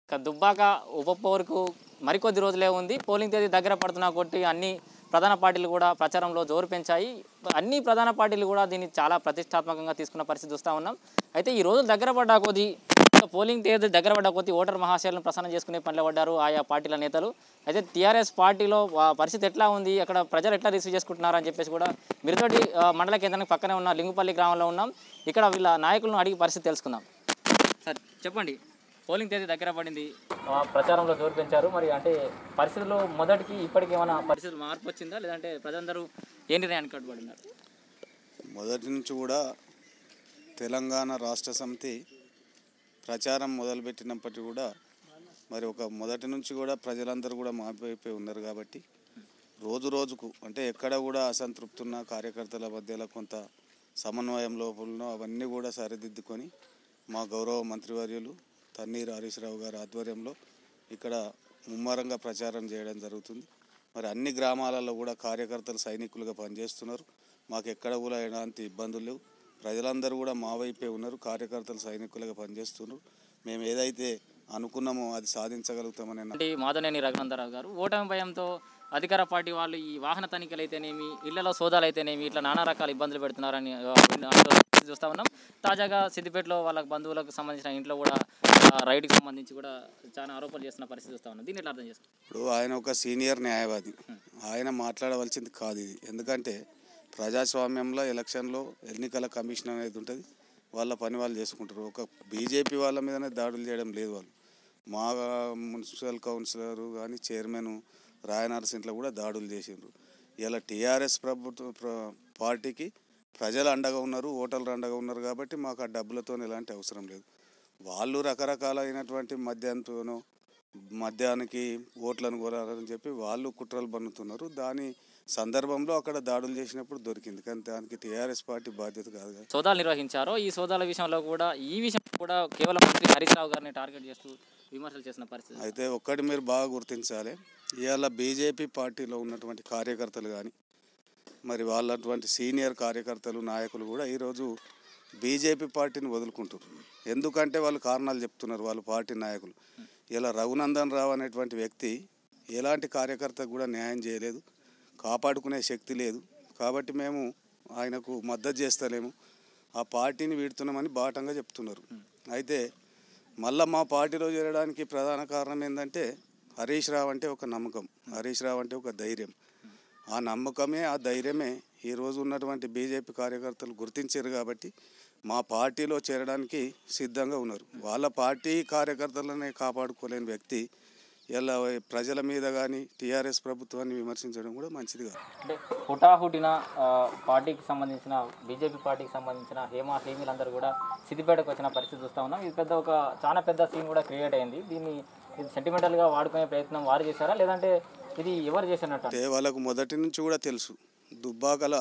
ఇక దుబ్బాక ఉప పౌరుకు మరికొద్ది రోజులే ఉంది పోలింగ్ తేదీ దగ్గర పడుతున్నా కొట్టి అన్ని ప్రధాన పార్టీలు కూడా ప్రచారంలో జోరు పెంచాయి అన్ని ప్రధాన పార్టీలు కూడా దీన్ని చాలా ప్రతిష్టాత్మకంగా తీసుకున్న పరిస్థితి చూస్తూ ఉన్నాం అయితే ఈ రోజులు దగ్గర పడ్డా కొద్దీ ఇక పోలింగ్ తేదీ దగ్గర పడ్డ కొద్దీ ఓటర్ మహాశయాలను ప్రసన్నం చేసుకునే పనిలో పడ్డారు ఆయా పార్టీల నేతలు అయితే టీఆర్ఎస్ పార్టీలో వా- పరిస్థితి ఎట్లా ఉంది అక్కడ ప్రజలు ఎట్లా రిసీవ్ చేసుకుంటున్నారు అని చెప్పేసి కూడా మిరుతోటి ఆ, మండల కేంద్రానికి పక్కనే ఉన్న లింగుపల్లి గ్రామంలో ఉన్నాం ఇక్కడ వీళ్ళ నాయకులను అడిగి పరిస్థితి తెలుసుకుందాం సార్ చెప్పండి పోలింగ్ తేదీ దగ్గర పడింది ఆ, ప్రచారంలో జోరు పెంచారు మరి అంటే పరిస్థితుల్లో మొదటికి ఇప్పటికి ఏమైనా పరిస్థితులు మార్పు వచ్చిందా లేదంటే ప్రజలందరూ ఏ నిర్ణయానికి కట్టుబడినారు మొదటి నుంచి కూడా తెలంగాణ రాష్ట్ర సమితి ప్రచారం మొదలుపెట్టినప్పటికీ కూడా మరి ఒక మొదటి నుంచి కూడా ప్రజలందరూ కూడా మారిపోయి ఉన్నారు కాబట్టి రోజు రోజుకు అంటే ఎక్కడ కూడా అసంతృప్తి ఉన్న కార్యకర్తల మధ్యలో కొంత సమన్వయం లోపలను అవన్నీ కూడా సరిదిద్దుకొని మా గౌరవ మంత్రివర్యులు తన్నీరు హరీష్ రావు గారి ఆధ్వర్యంలో ఇక్కడ ముమ్మరంగా ప్రచారం చేయడం జరుగుతుంది మరి అన్ని గ్రామాలలో కూడా కార్యకర్తలు సైనికులుగా పనిచేస్తున్నారు మాకు ఎక్కడ కూడా ఎలాంటి ఇబ్బందులు లేవు ప్రజలందరూ కూడా మా వైపే ఉన్నారు కార్యకర్తలు సైనికులుగా పనిచేస్తున్నారు మేము ఏదైతే అనుకున్నామో అది సాధించగలుగుతామని నా- అంటే మాధవనేని రఘునందరావు గారు ఓటమి భయంతో అధికార పార్టీ వాళ్ళు ఈ వాహన తనిఖీలు అయితేనేమి ఇళ్లలో సోదాలు అయితేనేమి ఇట్లా నానా రకాల ఇబ్బందులు పెడుతున్నారని ఆ, అంటూ చూస్తా ఉన్నాం తాజాగా సిద్దిపేటలో వాళ్ళ బంధువులకు సంబంధించిన ఇంట్లో కూడా ఆ, రైడ్కి సంబంధించి కూడా చాలా ఆరోపణలు చేస్తున్న పరిస్థితి చూస్తా ఉన్నాం దీన్ని ఎట్లా అర్థం చేసుకో ఇప్పుడు ఆయన ఒక సీనియర్ న్యాయవాది ఆయన మాట్లాడవలసింది కాదు ఇది ఎందుకంటే ప్రజాస్వామ్యంలో ఎలక్షన్లో ఎన్నికల కమిషన్ అనేది ఉంటుంది వాళ్ళ పని వాళ్ళు చేసుకుంటారు ఒక బీజేపీ వాళ్ళ మీదనే దాడులు చేయడం లేదు వాళ్ళు మా మున్సిపల్ కౌన్సిలర్ కానీ చైర్మన్ రాయనరసింట్లో కూడా దాడులు చేసిండ్రు ఇలా టీఆర్ఎస్ ప్రభుత్వ ప్ర- పార్టీకి ప్రజలు అండగా ఉన్నారు ఓటర్లు అండగా ఉన్నారు కాబట్టి మాకు ఆ డబ్బులతో ఎలాంటి అవసరం లేదు వాళ్ళు రకరకాలైనటువంటి మద్యంతోనో మద్యానికి ఓట్లను కోరాలని చెప్పి వాళ్ళు కుట్రలు పన్నుతున్నారు దాని సందర్భంలో అక్కడ దాడులు చేసినప్పుడు దొరికింది కానీ దానికి టీఆర్ఎస్ పార్టీ బాధ్యత కాదు కదా సోదాలు నిర్వహించారో ఈ సోదాల విషయంలో కూడా ఈ విషయం కూడా కేవలం మంత్రి హరీష్ రావు గారిని టార్గెట్ చేస్తూ విమర్శలు చేసిన పరిస్థితి అయితే ఒక్కటి మీరు బాగా గుర్తించాలి ఇవాళ బీజేపీ పార్టీలో ఉన్నటువంటి కార్యకర్తలు కానీ మరి వాళ్ళటువంటి సీనియర్ కార్యకర్తలు నాయకులు కూడా ఈరోజు బీజేపీ పార్టీని వదులుకుంటున్నారు ఎందుకంటే వాళ్ళు కారణాలు చెప్తున్నారు వాళ్ళ పార్టీ నాయకులు ఇలా రఘునందన్ రావు అనేటువంటి వ్యక్తి ఎలాంటి కార్యకర్తకు కూడా న్యాయం చేయలేదు కాపాడుకునే శక్తి లేదు కాబట్టి మేము ఆయనకు మద్దతు చేస్తలేము ఆ పార్టీని వీడుతున్నామని బాటంగా చెప్తున్నారు అయితే మళ్ళా మా పార్టీలో చేరడానికి ప్రధాన కారణం ఏంటంటే హరీష్ రావు అంటే ఒక నమ్మకం హరీష్ రావు అంటే ఒక ధైర్యం ఆ నమ్మకమే ఆ ధైర్యమే ఈరోజు ఉన్నటువంటి బీజేపీ కార్యకర్తలు గుర్తించారు కాబట్టి మా పార్టీలో చేరడానికి సిద్ధంగా ఉన్నారు వాళ్ళ పార్టీ కార్యకర్తలనే కాపాడుకోలేని వ్యక్తి ఇలా ప్రజల మీద కానీ టీఆర్ఎస్ ప్రభుత్వాన్ని విమర్శించడం కూడా మంచిది కాదు అంటే హుటాహుటిన ఆ, పార్టీకి సంబంధించిన బీజేపీ పార్టీకి సంబంధించిన హేమా హేమీలందరూ కూడా సిద్దిపేటకు వచ్చిన పరిస్థితి చూస్తా ఉన్నాం ఇది పెద్ద ఒక చాలా పెద్ద సీన్ కూడా క్రియేట్ అయింది దీన్ని ఇది సెంటిమెంటల్గా వాడుకునే ప్రయత్నం వారు చేశారా లేదంటే ఇది ఎవరు చేసినట్టు అంటే వాళ్ళకు మొదటి నుంచి కూడా తెలుసు దుబ్బాకల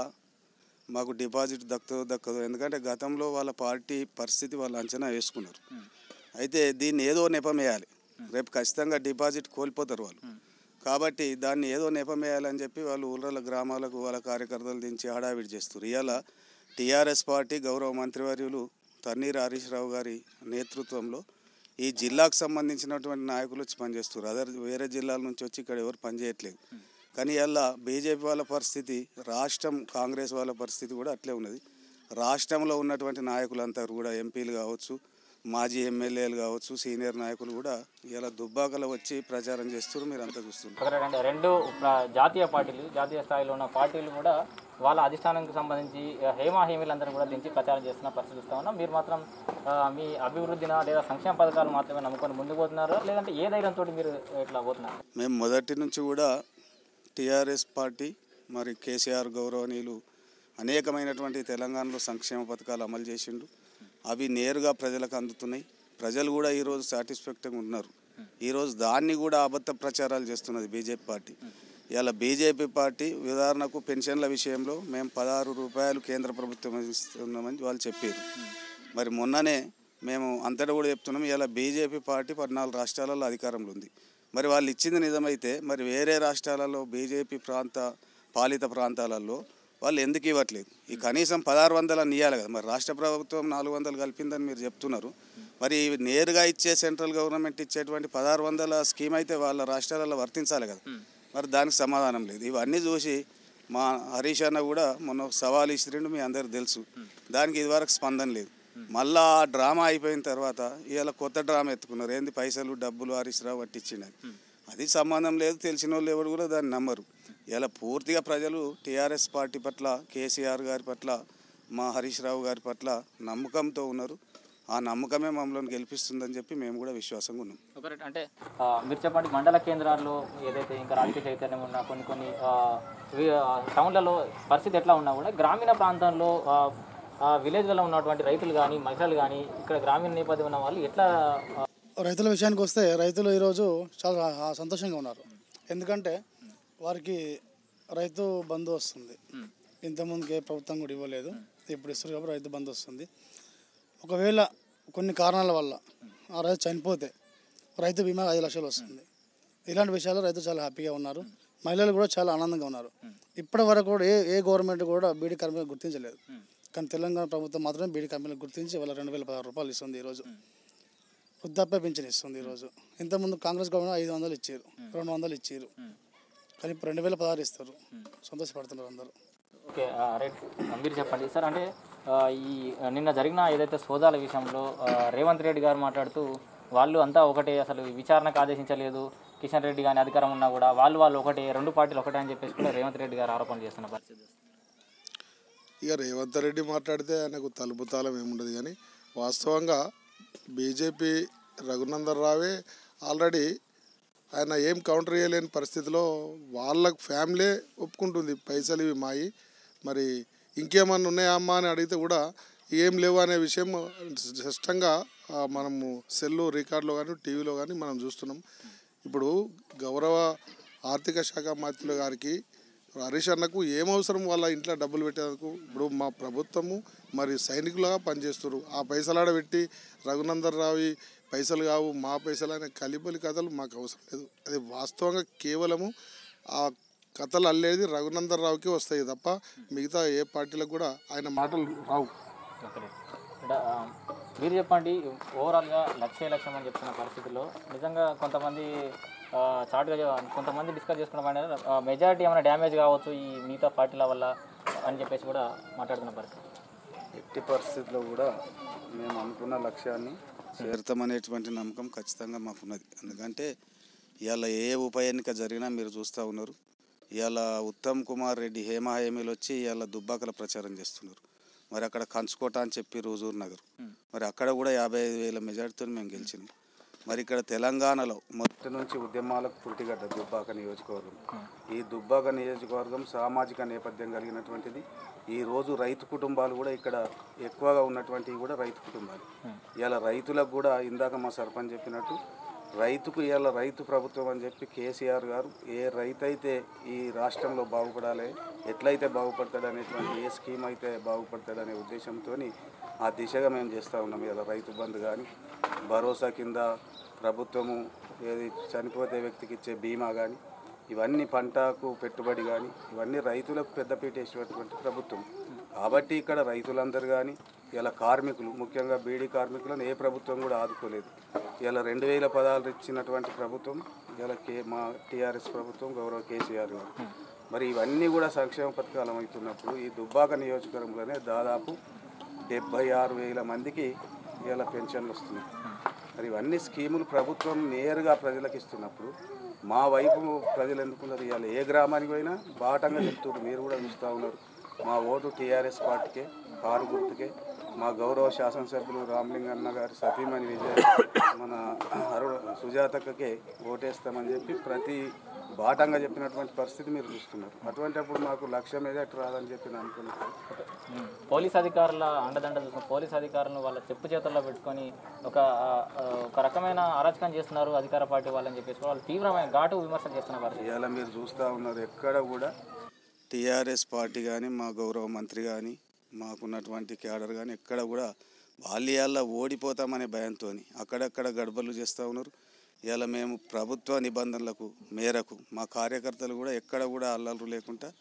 మాకు డిపాజిట్ దక్కదో దక్కదో ఎందుకంటే గతంలో వాళ్ళ పార్టీ పరిస్థితి వాళ్ళు అంచనా వేసుకున్నారు అయితే దీన్ని ఏదో నెపం వేయాలి రేపు ఖచ్చితంగా డిపాజిట్ కోల్పోతారు వాళ్ళు కాబట్టి దాన్ని ఏదో నెపం వేయాలని చెప్పి వాళ్ళు ఊళ్ళ గ్రామాలకు వాళ్ళ కార్యకర్తలు దించి హడావిడి చేస్తారు ఇవాళ టీఆర్ఎస్ పార్టీ గౌరవ మంత్రివర్యులు తన్నీర్ హరీష్ రావు గారి నేతృత్వంలో ఈ జిల్లాకు సంబంధించినటువంటి నాయకులు వచ్చి పనిచేస్తారు అదర్ వేరే జిల్లాల నుంచి వచ్చి ఇక్కడ ఎవరు పనిచేయట్లేదు కానీ ఇలా బీజేపీ వాళ్ళ పరిస్థితి రాష్ట్రం కాంగ్రెస్ వాళ్ళ పరిస్థితి కూడా అట్లే ఉన్నది రాష్ట్రంలో ఉన్నటువంటి నాయకులంతా కూడా ఎంపీలు కావచ్చు మాజీ ఎమ్మెల్యేలు కావచ్చు సీనియర్ నాయకులు కూడా ఇలా దుబ్బాకలో వచ్చి ప్రచారం చేస్తారు మీరు అంతా చూస్తున్నారు ఒకటి రెండు రెండు ప్ర- జాతీయ పార్టీలు జాతీయ స్థాయిలో ఉన్న పార్టీలు కూడా వాళ్ళ అధిష్టానానికి సంబంధించి ఆ, హేమా హేమీలందరూ కూడా దించి ప్రచారం చేస్తున్న పరిస్థితి చూస్తా ఉన్నాం మీరు మాత్రం ఆ, మీ అభివృద్ధిన లేదా సంక్షేమ పథకాలు మాత్రమే నమ్ముకొని ముందుకు పోతున్నారా లేదంటే ఏ ధైర్యంతో మీరు ఇట్లా పోతున్నారు మేము మొదటి నుంచి కూడా టీఆర్ఎస్ పార్టీ మరి కేసీఆర్ గౌరవనీయులు అనేకమైనటువంటి తెలంగాణలో సంక్షేమ పథకాలు అమలు చేసిండు అవి నేరుగా ప్రజలకు అందుతున్నాయి ప్రజలు కూడా ఈరోజు సాటిస్ఫాక్టరీగా ఉన్నారు ఈరోజు దాన్ని కూడా అబద్ధ ప్రచారాలు చేస్తున్నది బీజేపీ పార్టీ ఇలా బీజేపీ పార్టీ ఉదాహరణకు పెన్షన్ల విషయంలో మేము పదహారు రూపాయలు కేంద్ర ప్రభుత్వం ఇస్తున్నామని వాళ్ళు చెప్పారు మరి మొన్ననే మేము అంతటా కూడా చెప్తున్నాం ఇలా బీజేపీ పార్టీ పద్నాలుగు రాష్ట్రాలలో అధికారంలో ఉంది మరి వాళ్ళు ఇచ్చింది నిజమైతే మరి వేరే రాష్ట్రాలలో బీజేపీ ప్రాంత పాలిత ప్రాంతాలలో వాళ్ళు ఎందుకు ఇవ్వట్లేదు ఈ కనీసం పదహారు వందలు అని ఇవ్వాలి కదా మరి రాష్ట్ర ప్రభుత్వం నాలుగు వందలు కలిపిందని మీరు చెప్తున్నారు మరి నేరుగా ఇచ్చే సెంట్రల్ గవర్నమెంట్ ఇచ్చేటువంటి పదహారు వందల స్కీమ్ అయితే వాళ్ళ రాష్ట్రాలలో వర్తించాలి కదా మరి దానికి సమాధానం లేదు ఇవన్నీ చూసి మా హరీష్ అన్న కూడా మొన్న ఒక సవాల్ ఇచ్చిరిండు మీ అందరికి తెలుసు దానికి ఇదివరకు స్పందన లేదు మళ్ళా ఆ డ్రామా అయిపోయిన తర్వాత ఇవాళ కొత్త డ్రామా ఎత్తుకున్నారు ఏంది పైసలు డబ్బులు హరీష్ రావు పట్టించిండని అది సంబంధం లేదు తెలిసిన వాళ్ళు ఎవరు కూడా దాన్ని నమ్మరు ఇలా పూర్తిగా ప్రజలు టీఆర్ఎస్ పార్టీ పట్ల కేసీఆర్ గారి పట్ల మా హరీష్ రావు గారి పట్ల నమ్మకంతో ఉన్నారు ఆ నమ్మకమే మమ్మల్ని గెలిపిస్తుందని చెప్పి మేము కూడా విశ్వాసంగా ఉన్నాం ఒకటి అంటే ఆ, మీరు చెప్పండి మండల కేంద్రాల్లో ఏదైతే ఇంకా రాజకీయ చైతన్యం ఉన్నా కొన్ని కొన్ని ఆ, వి- ఆ, టౌన్లలో పరిస్థితి ఎట్లా ఉన్నా కూడా గ్రామీణ ప్రాంతంలో ఆ, ఆ, విలేజ్లలో ఉన్నటువంటి రైతులు కానీ మహిళలు కానీ ఇక్కడ గ్రామీణ నేపథ్యం ఉన్న వాళ్ళు ఎట్లా ఆ, రైతుల విషయానికి వస్తే రైతులు ఈరోజు చాలా ఆ, సంతోషంగా ఉన్నారు ఎందుకంటే వారికి రైతు బంధు వస్తుంది ఇంతకుముందుకు ఏ ప్రభుత్వం కూడా ఇవ్వలేదు ఇప్పుడు ఇస్తారు కాబట్టి రైతు బంధు వస్తుంది ఒకవేళ కొన్ని కారణాల వల్ల ఆ రైతు చనిపోతే రైతు బీమా ఐదు లక్షలు వస్తుంది ఇలాంటి విషయాలు రైతులు చాలా హ్యాపీగా ఉన్నారు మహిళలు కూడా చాలా ఆనందంగా ఉన్నారు ఇప్పటి వరకు కూడా ఏ ఏ గవర్నమెంట్ కూడా బీడీ కార్మికులు గుర్తించలేదు కానీ తెలంగాణ ప్రభుత్వం మాత్రమే బీడీ కార్మికులకు గుర్తించి వాళ్ళ రెండు వేల పదహారు రూపాయలు ఇస్తుంది ఈరోజు వృద్ధాప్య పింఛన్ ఇస్తుంది ఈరోజు ఇంతకుముందు కాంగ్రెస్ గవర్నమెంట్ ఐదు వందలు ఇచ్చారు రెండు వందలు ఇచ్చారు కానీ ఇప్పుడు రెండు వేల పదహారు ఇస్తారు సంతోషపడుతున్నారు అందరూ ఓకే ఆ, రైట్ ఆ, మీరు చెప్పండి సార్ అంటే ఆ, ఈ నిన్న జరిగిన ఏదైతే సోదాల విషయంలో ఆ, రేవంత్ రెడ్డి గారు మాట్లాడుతూ వాళ్ళు అంతా ఒకటే అసలు విచారణకు ఆదేశించలేదు కిషన్ రెడ్డి కానీ అధికారం ఉన్నా కూడా వాళ్ళు వాళ్ళు ఒకటే రెండు పార్టీలు ఒకటే అని చెప్పేసి కూడా రేవంత్ రెడ్డి గారు ఆరోపణలు చేస్తున్న పరిస్థితి ఇక రేవంత్ రెడ్డి మాట్లాడితే ఆయనకు తలుపు తాళం ఏముండదు కానీ వాస్తవంగా బీజేపీ రఘునందన్ రావే ఆల్రెడీ ఆయన ఏం కౌంటర్ చేయలేని పరిస్థితిలో వాళ్ళ ఫ్యామిలీ ఒప్పుకుంటుంది పైసలు ఇవి మాయి మరి ఇంకేమన్నా ఉన్నాయా అమ్మా అని అడిగితే కూడా ఏం లేవు అనే విషయం స్పష్టంగా ఆ, మనము సెల్లు రికార్డులో కానీ టీవీలో కానీ మనం చూస్తున్నాం ఇప్పుడు గౌరవ ఆర్థిక శాఖ మంత్రులు గారికి హరీష్ అన్నకు ఏం అవసరం వాళ్ళ ఇంట్లో డబ్బులు పెట్టేందుకు ఇప్పుడు మా ప్రభుత్వము మరి సైనికులుగా పనిచేస్తారు ఆ పైసలాడ పెట్టి రఘునందన్ రావి పైసలు కావు మా పైసలు అనే కలిబొలి కథలు మాకు అవసరం లేదు అది వాస్తవంగా కేవలము ఆ కథలు అల్లేది రఘునందన్ రావుకి వస్తాయి తప్ప మిగతా ఏ పార్టీలకు కూడా ఆయన మాటలు రావు ఓకే అంటే, ఆ, మీరు చెప్పండి ఓవరాల్గా లక్ష లక్ష్యం అని చెప్తున్న పరిస్థితుల్లో నిజంగా కొంతమంది ఆ, చాటుగా చె- కొంతమంది డిస్కస్ చేసుకున్న మెజారిటీ ఏమైనా డ్యామేజ్ కావచ్చు ఈ మిగతా పార్టీల వల్ల అని చెప్పేసి కూడా మాట్లాడుతున్న పరిస్థితి ఎట్టి పరిస్థితుల్లో కూడా మేము అనుకున్న లక్ష్యాన్ని చేరుతామనేటువంటి నమ్మకం ఖచ్చితంగా మాకున్నది ఎందుకంటే ఇవాళ ఏ ఉప ఎన్నిక జరిగినా మీరు చూస్తూ ఉన్నారు ఇవాళ ఉత్తమ్ కుమార్ రెడ్డి హేమ హేమీలు వచ్చి ఇవాళ దుబ్బాకల ప్రచారం చేస్తున్నారు మరి అక్కడ కంచుకోట అని చెప్పి రోజూరు నగర్ మరి అక్కడ కూడా యాభై ఐదు వేల మెజార్టీతో మేము గెలిచినాం మరి ఇక్కడ తెలంగాణలో మొదటి నుంచి ఉద్యమాలకు పురిటిగడ్డ దుబ్బాక నియోజకవర్గం ఈ దుబ్బాక నియోజకవర్గం సామాజిక నేపథ్యం కలిగినటువంటిది ఈ రోజు రైతు కుటుంబాలు కూడా ఇక్కడ ఎక్కువగా ఉన్నటువంటివి కూడా రైతు కుటుంబాలు ఇలా రైతులకు కూడా ఇందాక మా సర్పంచ్ చెప్పినట్టు రైతుకు ఇవాళ రైతు ప్రభుత్వం అని చెప్పి కేసీఆర్ గారు ఏ రైతు అయితే ఈ రాష్ట్రంలో బాగుపడాలి ఎట్లయితే బాగుపడతాడు అనేటువంటి ఏ స్కీమ్ అయితే బాగుపడతాడు అనే ఉద్దేశంతో ఆ దిశగా మేము చేస్తూ ఉన్నాం ఇలా రైతు బంధు కానీ భరోసా కింద ప్రభుత్వము ఏది చనిపోతే వ్యక్తికి ఇచ్చే బీమా కానీ ఇవన్నీ పంటకు పెట్టుబడి కానీ ఇవన్నీ రైతులకు పెద్దపీట వేసేటువంటి ప్రభుత్వం కాబట్టి ఇక్కడ రైతులందరూ కానీ ఇలా కార్మికులు ముఖ్యంగా బీడీ కార్మికులను ఏ ప్రభుత్వం కూడా ఆదుకోలేదు ఇలా రెండు వేల పదాలు ఇచ్చినటువంటి ప్రభుత్వం ఇలా కే మా టీఆర్ఎస్ ప్రభుత్వం గౌరవ కేసీఆర్ గారు మరి ఇవన్నీ కూడా సంక్షేమ పథకాలు అవుతున్నప్పుడు ఈ దుబ్బాక నియోజకవర్గంలోనే దాదాపు డెబ్బై ఆరు వేల మందికి ఇలా పెన్షన్లు వస్తున్నాయి మరి ఇవన్నీ స్కీములు ప్రభుత్వం నేరుగా ప్రజలకు ఇస్తున్నప్పుడు మా వైపు ప్రజలు ఎందుకున్నారు ఇవాళ ఏ గ్రామానికి పోయినా బాటంగా చెప్తున్నారు మీరు కూడా చూస్తూ ఉన్నారు మా ఓటు టీఆర్ఎస్ పార్టీకే కారు గుర్తుకే మా గౌరవ శాసనసభ్యులు రామలింగన్న గారి సతీమణి విజయ్ మన అరుణ సుజాతక్కకే ఓటేస్తామని చెప్పి ప్రతి బాటంగా చెప్పినటువంటి పరిస్థితి మీరు చూస్తున్నారు అటువంటిప్పుడు మాకు లక్ష్యం ఏదైతే రాదని చెప్పి నేను అనుకున్నాను ఉమ్. పోలీస్ అధికారుల అండదండ చూసిన పోలీస్ అధికారులను వాళ్ళ చెప్పు చేతుల్లో పెట్టుకొని ఒక ఆ, ఆ, ఒక రకమైన అరాచకం చేస్తున్నారు అధికార పార్టీ వాళ్ళని చెప్పేసి వాళ్ళు తీవ్రమైన ఘాటు విమర్శలు చేస్తున్న పరిస్థితి ఇవాళ మీరు చూస్తూ ఉన్నారు ఎక్కడ కూడా టీఆర్ఎస్ పార్టీ కానీ మా గౌరవ మంత్రి కానీ మాకున్నటువంటి క్యాడర్ కానీ ఎక్కడ కూడా వాళ్ళు ఇవాళ ఓడిపోతామనే భయంతో అక్కడక్కడ గడబలు చేస్తూ ఉన్నారు ఇవాళ మేము ప్రభుత్వ నిబంధనలకు మేరకు మా కార్యకర్తలు కూడా ఎక్కడ కూడా అల్లలు లేకుండా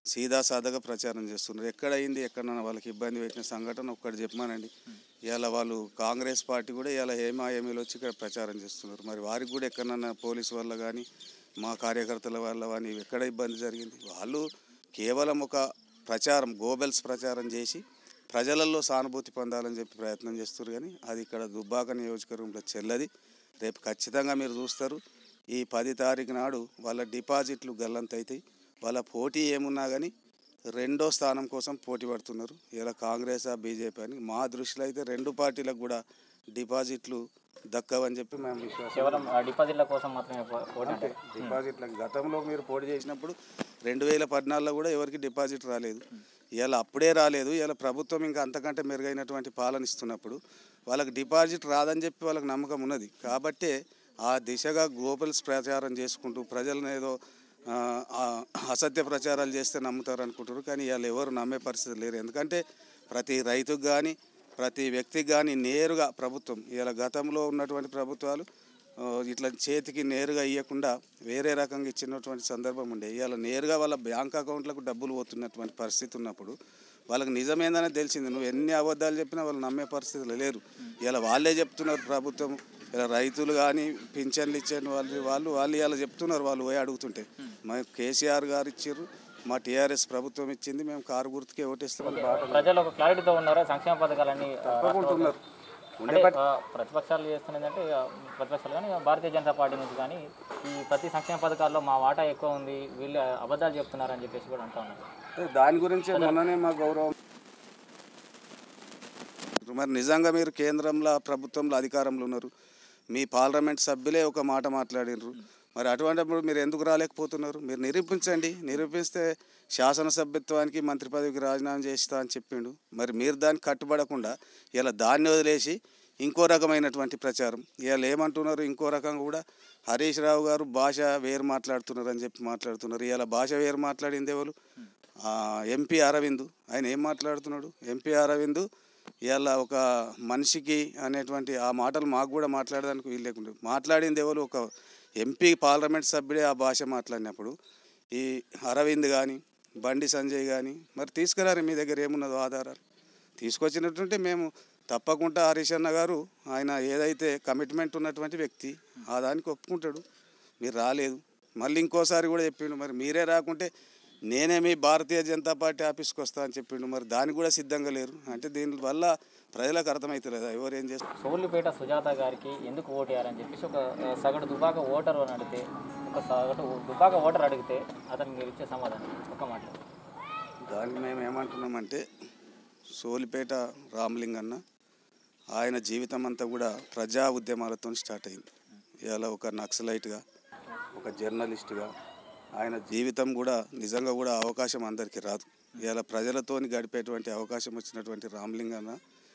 సీదా సాదాగా ప్రచారం చేస్తున్నారు ఎక్కడైంది ఎక్కడన్నా వాళ్ళకి ఇబ్బంది పెట్టిన సంఘటన ఒక్కటి చెప్పమానండి ఇలా వాళ్ళు కాంగ్రెస్ పార్టీ కూడా ఇలా హేమా హేమీలు వచ్చి ఇక్కడ ప్రచారం చేస్తున్నారు మరి వారికి కూడా ఎక్కడన్నా పోలీసు వల్ల కానీ మా కార్యకర్తల వల్ల కానీ ఎక్కడ ఇబ్బంది జరిగింది వాళ్ళు కేవలం ఒక ప్రచారం గోబెల్స్ ప్రచారం చేసి ప్రజలలో సానుభూతి పొందాలని చెప్పి ప్రయత్నం చేస్తారు కానీ అది ఇక్కడ దుబ్బాక నియోజకవర్గంలో చెల్లది రేపు ఖచ్చితంగా మీరు చూస్తారు ఈ పది తారీఖు నాడు వాళ్ళ డిపాజిట్లు గల్లంతవుతాయి వాళ్ళ పోటీ ఏమున్నా కానీ రెండో స్థానం కోసం పోటీ పడుతున్నారు ఇలా కాంగ్రెస్ ఆ బీజేపీ అని మా దృష్టిలో అయితే రెండు పార్టీలకు కూడా డిపాజిట్లు దక్కవని చెప్పి మేము విశ్వాసం కేవలం ఆ డిపాజిట్ల కోసం మాత్రమే పో- పోటీ అంటే అంటారు. డిపాజిట్లకు గతంలో మీరు పోటీ చేసినప్పుడు రెండు వేల పద్నాలుగులో కూడా ఎవరికి డిపాజిట్ రాలేదు ఇలా అప్పుడే రాలేదు ఇలా ప్రభుత్వం ఇంకా అంతకంటే మెరుగైనటువంటి పాలన ఇస్తున్నప్పుడు వాళ్ళకి డిపాజిట్ రాదని చెప్పి వాళ్ళకి నమ్మకం ఉన్నది కాబట్టే ఆ దిశగా గ్లోబల్స్ ప్రచారం చేసుకుంటూ ప్రజలను ఏదో ఆ, ఆ, అసత్య ప్రచారాలు చేస్తే నమ్ముతారు అనుకుంటారు కానీ వాళ్ళు ఎవరు నమ్మే పరిస్థితి లేరు ఎందుకంటే ప్రతి రైతుకు కానీ ప్రతి వ్యక్తికి కానీ నేరుగా ప్రభుత్వం ఇలా గతంలో ఉన్నటువంటి ప్రభుత్వాలు ఆ, ఇట్లా చేతికి నేరుగా ఇవ్వకుండా వేరే రకంగా ఇచ్చినటువంటి సందర్భం ఉండే ఇవాళ నేరుగా వాళ్ళ బ్యాంక్ అకౌంట్లకు డబ్బులు పోతున్నటువంటి పరిస్థితి ఉన్నప్పుడు వాళ్ళకి నిజమేందని తెలిసింది నువ్వు ఎన్ని అబద్ధాలు చెప్పినా వాళ్ళు నమ్మే పరిస్థితులు లేరు ఇలా వాళ్ళే చెప్తున్నారు ప్రభుత్వం ఇలా రైతులు కానీ పింఛన్లు ఇచ్చే వాళ్ళు వాళ్ళు వాళ్ళు ఇలా చెప్తున్నారు వాళ్ళు పోయి అడుగుతుంటే మరి కేసీఆర్ గారు ఇచ్చారు మా టీఆర్ఎస్ ప్రభుత్వం ఇచ్చింది మేము కారు గుర్తుకే ఓటేస్తాం ప్రజలు ఒక క్లారిటీతో ఉన్నారా సంక్షేమ పథకాలన్నీ ఆ, తప్పకుండా ఉన్నారు అంటే ఆ, ప్రతిపక్షాలు చేస్తున్నదంటే ఆ, ప్రతిపక్షాలు కానీ భారతీయ జనతా పార్టీ నుంచి కానీ ఈ ప్రతి సంక్షేమ పథకాల్లో మా వాటా ఎక్కువ ఉంది వీళ్ళు అబద్ధాలు చెప్తున్నారని చెప్పేసి కూడా అంటా ఉన్నారు దాని గురించి మొన్ననే మా గౌరవం మరి నిజంగా మీరు కేంద్రంలో ప్రభుత్వంలో అధికారంలో ఉన్నారు మీ పార్లమెంట్ సభ్యులే ఒక మాట మాట్లాడినారు మరి అటువంటిప్పుడు మీరు ఎందుకు రాలేకపోతున్నారు మీరు నిరూపించండి నిరూపిస్తే శాసనసభ్యత్వానికి మంత్రి పదవికి రాజీనామా చేస్తా అని చెప్పిండు మరి మీరు దానికి కట్టుబడకుండా ఇలా దాన్ని వదిలేసి ఇంకో రకమైనటువంటి ప్రచారం ఇవాళ ఏమంటున్నారు ఇంకో రకంగా కూడా హరీష్ రావు గారు భాష వేరు మాట్లాడుతున్నారు అని చెప్పి మాట్లాడుతున్నారు ఇలా భాష వేరు మాట్లాడింది ఎవరు ఆ, ఎంపీ అరవింద్ ఆయన ఏం మాట్లాడుతున్నాడు ఎంపీ అరవింద్ ఇవాళ ఒక మనిషికి అనేటువంటి ఆ మాటలు మాకు కూడా మాట్లాడడానికి వీలు లేకుండా మాట్లాడింది ఎవరు ఒక ఎంపీ పార్లమెంట్ సభ్యుడే ఆ భాష మాట్లాడినప్పుడు ఈ అరవింద్ కానీ బండి సంజయ్ కానీ మరి తీసుకురారు మీ దగ్గర ఏమున్నదో ఆధారాలు తీసుకొచ్చినట్టుంటే మేము తప్పకుండా హరీష్ అన్న గారు ఆయన ఏదైతే కమిట్మెంట్ ఉన్నటువంటి వ్యక్తి ఆ దానికి ఒప్పుకుంటాడు మీరు రాలేదు మళ్ళీ ఇంకోసారి కూడా చెప్పిండు మరి మీరే రాకుంటే నేనే మీ భారతీయ జనతా పార్టీ ఆఫీస్కి వస్తా అని చెప్పిండు మరి దానికి కూడా సిద్ధంగా లేరు అంటే దీనివల్ల ప్రజలకు అర్థమవుతలేదా ఎవరు ఏం చేస్తారు సోళ్ళిపేట సుజాత గారికి ఎందుకు ఓటు వేయాలని చెప్పేసి ఒక ఆ, సగటు దుబాక ఓటర్ అని అడిగితే ఒక సగటు దుబాక ఓటర్ అడిగితే అతనికి మీరు ఇచ్చే సమాధానం ఒక మాట దానికి మేము ఏమంటున్నామంటే సోలిపేట రామలింగ అన్న ఆయన జీవితం అంతా కూడా ప్రజా ఉద్యమాలతో స్టార్ట్ అయింది ఇలా ఒక నక్సలైట్గా ఒక జర్నలిస్ట్గా ఆయన జీవితం కూడా నిజంగా కూడా అవకాశం అందరికీ రాదు ఇలా ప్రజలతోని గడిపేటువంటి అవకాశం వచ్చినటువంటి రామలింగన్న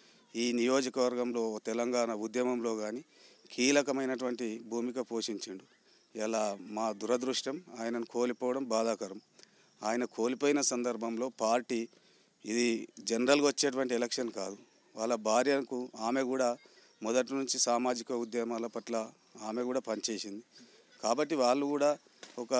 ఈ నియోజకవర్గంలో తెలంగాణ ఉద్యమంలో కానీ కీలకమైనటువంటి భూమిక పోషించిండు ఇలా మా దురదృష్టం ఆయనను కోల్పోవడం బాధాకరం ఆయన కోల్పోయిన సందర్భంలో పార్టీ ఇది జనరల్గా వచ్చేటువంటి ఎలక్షన్ కాదు వాళ్ళ భార్యకు ఆమె కూడా మొదటి నుంచి సామాజిక ఉద్యమాల పట్ల ఆమె కూడా పనిచేసింది కాబట్టి వాళ్ళు కూడా ఒక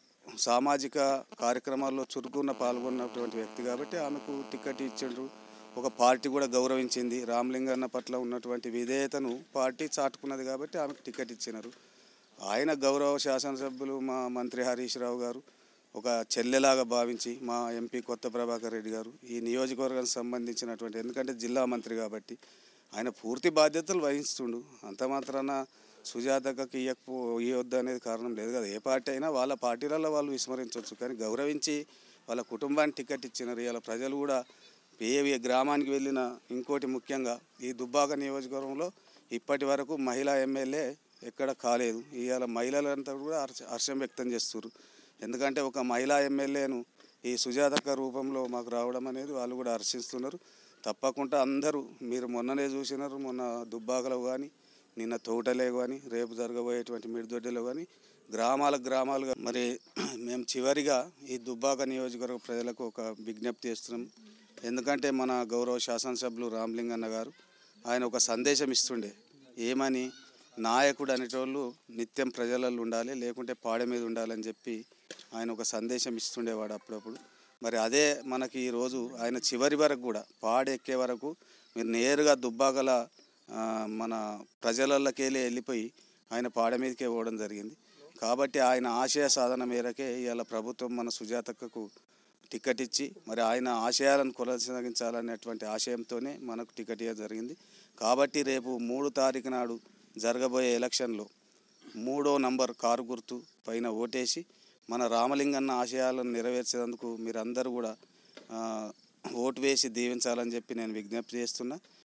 సామాజిక కార్యక్రమాల్లో చురుకున్న పాల్గొన్నటువంటి వ్యక్తి కాబట్టి ఆమెకు టికెట్ ఇచ్చిండ్రు ఒక పార్టీ కూడా గౌరవించింది రామలింగన్న పట్ల ఉన్నటువంటి విధేయతను పార్టీ చాటుకున్నది కాబట్టి ఆమెకు టికెట్ ఇచ్చినారు ఆయన గౌరవ శాసనసభ్యులు మా మంత్రి హరీష్ రావు గారు ఒక చెల్లెలాగా భావించి మా ఎంపీ కొత్త ప్రభాకర్ రెడ్డి గారు ఈ నియోజకవర్గానికి సంబంధించినటువంటి ఎందుకంటే జిల్లా మంత్రి కాబట్టి ఆయన పూర్తి బాధ్యతలు వహిస్తుండు అంత మాత్రాన సుజాతకి ఇవ్వకపో ఇవ్వద్దు అనేది కారణం లేదు కదా ఏ పార్టీ అయినా వాళ్ళ పార్టీలలో వాళ్ళు విస్మరించవచ్చు కానీ గౌరవించి వాళ్ళ కుటుంబానికి టికెట్ ఇచ్చినారు ఇలా ప్రజలు కూడా ఏ ఏ గ్రామానికి వెళ్ళిన ఇంకోటి ముఖ్యంగా ఈ దుబ్బాక నియోజకవర్గంలో ఇప్పటి వరకు మహిళా ఎమ్మెల్యే ఎక్కడ కాలేదు ఇవాళ మహిళలంతా కూడా హర్ష హర్షం వ్యక్తం చేస్తున్నారు ఎందుకంటే ఒక మహిళా ఎమ్మెల్యేను ఈ సుజాతక రూపంలో మాకు రావడం అనేది వాళ్ళు కూడా హర్షిస్తున్నారు తప్పకుండా అందరూ మీరు మొన్ననే చూసినారు మొన్న దుబ్బాకలో కానీ నిన్న తోటలే కానీ రేపు జరగబోయేటువంటి మిడిదొడ్డిలో కానీ గ్రామాల గ్రామాలుగా మరి మేము చివరిగా ఈ దుబ్బాక నియోజకవర్గ ప్రజలకు ఒక విజ్ఞప్తి చేస్తున్నాం ఎందుకంటే మన గౌరవ శాసనసభ్యులు రామలింగన్న గారు ఆయన ఒక సందేశం ఇస్తుండే ఏమని నాయకుడు అనేటోళ్ళు నిత్యం ప్రజలలో ఉండాలి లేకుంటే పాడ మీద ఉండాలని చెప్పి ఆయన ఒక సందేశం ఇస్తుండేవాడు అప్పుడప్పుడు మరి అదే మనకి ఈరోజు ఆయన చివరి వరకు కూడా పాడెక్కే వరకు మీరు నేరుగా దుబ్బాగల ఆ, మన ప్రజలకి వెళ్ళి వెళ్ళిపోయి ఆయన పాడ మీదకే పోవడం జరిగింది కాబట్టి ఆయన ఆశయ సాధన మేరకే ఇవాళ ప్రభుత్వం మన సుజాతక్కకు టికెట్ ఇచ్చి మరి ఆయన ఆశయాలను కొనసాగించాలనేటువంటి ఆశయంతోనే మనకు టికెట్ ఇవ్వడం జరిగింది కాబట్టి రేపు మూడు తారీఖు నాడు జరగబోయే ఎలక్షన్లో మూడో నంబర్ కారు గుర్తు పైన ఓటేసి మన రామలింగన్న ఆశయాలను నెరవేర్చేందుకు మీరందరూ కూడా ఆ, ఓటు వేసి దీవించాలని చెప్పి నేను విజ్ఞప్తి చేస్తున్నా